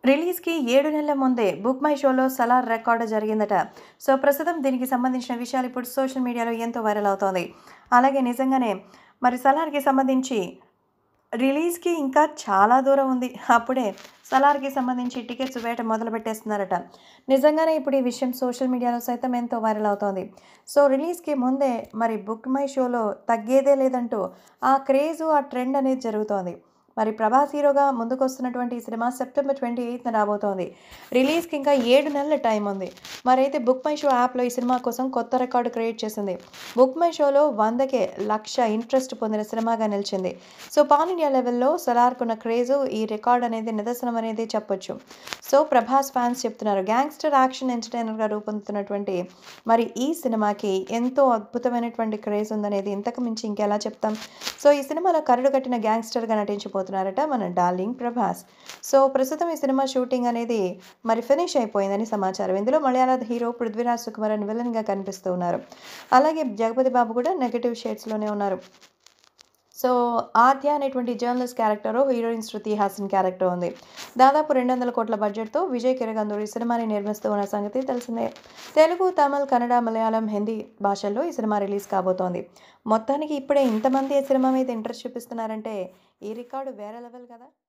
రిలీజ్‌కి 7 నెలల ముందే 'బుక్ మై షో'లో 'సలార్' రికార్డు జరిగిందట. సో, ప్రస్తుతం దీనికి సంబంధించిన విషయాలు ఇప్పుడు సోషల్ మీడియాలో ఎంతో వైరల్ అవుతోంది. అలాగే నిజంగానే మరి 'సలార్‌కి' సంబంధించి రిలీజ్‌కి ఇంకా చాలా దూరం ఉంది. అప్పుడే 'సలార్‌కి' సంబంధించి టికెట్స్ వేట మొదలుపెట్టేస్తున్నారట. నిజంగానే ఇప్పుడు ఈ విషయం సోషల్ మీడియాలో సైతం ఎంతో వైరల్ అవుతోంది. సో, రిలీజ్‌కి ముందే మరి 'బుక్ మై షో'లో తగ్గేదే లేదంటూ ఆ క్రేజు, ఆ ట్రెండ్ అనేది జరుగుతోంది. మరి ప్రభాస్ హీరోగా ముందుకొస్తున్నటువంటి ఈ సినిమా సెప్టెంబర్ 28న రాబోతోంది. రిలీజ్‌కి ఇంకా 7 నెలల టైం ఉంది. మరైతే 'బుక్ మై షో' యాప్‌లో ఈ సినిమా కోసం కొత్త రికార్డు క్రియేట్ చేసింది. 'బుక్ మై షో'లో 100కే లక్ష ఇంట్రెస్ట్ పొందిన సినిమాగా నిలిచింది. సో, పాన్ ఇండియా లెవెల్‌లో 'సలార్'కున్న క్రేజు ఈ రికార్డ్ అనేది నిదర్శనం అనేది చెప్పొచ్చు. సో, ప్రభాస్ ఫ్యాన్స్ చెప్తున్నారు. గ్యాంగ్స్టర్ యాక్షన్ ఎంటర్‌టైనర్‌గా రూపొందుతున్నటువంటి మరి ఈ సినిమాకి ఎంతో అద్భుతమైనటువంటి క్రేజ్ ఉందనేది ఇంతకు మించి ఇంకెలా చెప్తాం. సో, ఈ సినిమాలో కరడు కట్టిన గ్యాంగ్స్టర్‌గా నటించబోతున్నారట మన డార్లింగ్ ప్రభాస్. సో, ప్రస్తుతం ఈ సినిమా షూటింగ్ అనేది మరి ఫినిష్ అయిపోయిందని సమాచారం. ఇందులో మలయాళ హీరో పృథ్వీరాజ్ సుకుమారన్ విలన్‌గా కనిపిస్తూ ఉన్నారు. అలాగే జగపతి బాబు కూడా నెగెటివ్ షేడ్స్‌లోనే ఉన్నారు. సో, ఆద్య అనేటువంటి journalist character, heroine Shruti Haasan character ఉంది. దాదాపు 200 కోట్ల బడ్జెట్‌తో విజయ్ కిరగందూర్ ఈ సినిమాని నిర్మిస్తూ ఉన్న సంగతి తెలిసిందే. తెలుగు, తమిళ్, కన్నడ, మలయాళం, హిందీ భాషల్లో ఈ సినిమా రిలీజ్ కాబోతోంది. మొత్తానికి ఇప్పుడే ఇంతమంది ఈ సినిమా మీద ఇంట్రెస్ట్ చూపిస్తున్నారంటే ఈ రికార్డు వేరే లెవెల్ కదా!